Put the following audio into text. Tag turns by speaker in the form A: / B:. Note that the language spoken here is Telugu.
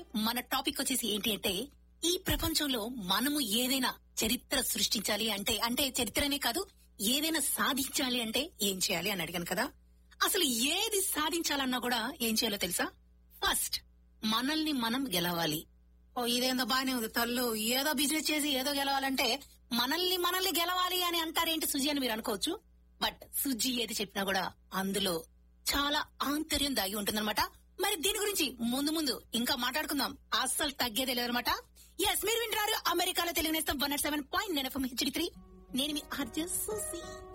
A: మన టాపిక్ వచ్చేసి ఏంటి అంటే ఈ ప్రపంచంలో మనము ఏదైనా చరిత్ర సృష్టించాలి అంటే అంటే చరిత్రనే కాదు ఏదైనా సాధించాలి అంటే ఏం చేయాలి అని అడిగాను కదా అసలు ఏది సాధించాలన్నా కూడా ఏం చేయాలో తెలుసా ఫస్ట్ మనల్ని మనం గెలవాలి ఓ ఇదేందో బానే ఉంది తల్లు ఏదో బిజినెస్ చేసి ఏదో గెలవాలంటే మనల్ని మనల్ని గెలవాలి అని అంటారేంటి సుజి అని మీరు అనుకోవచ్చు బట్ సుజి ఏది చెప్పినా కూడా అందులో చాలా ఆంతర్యం దాగి ఉంటుందన్నమాట మరి దీని గురించి ముందు ముందు ఇంకా మాట్లాడుకుందాం అస్సలు తగ్గేదే లేదనమాట ఎస్ మీరు వింటున్నారు అమెరికాలో తెలియనేస్తాం వన్ సెవెన్ పాయింట్ నేను హెచ్డి త్రీ నేను మీ ఆర్జే సుసి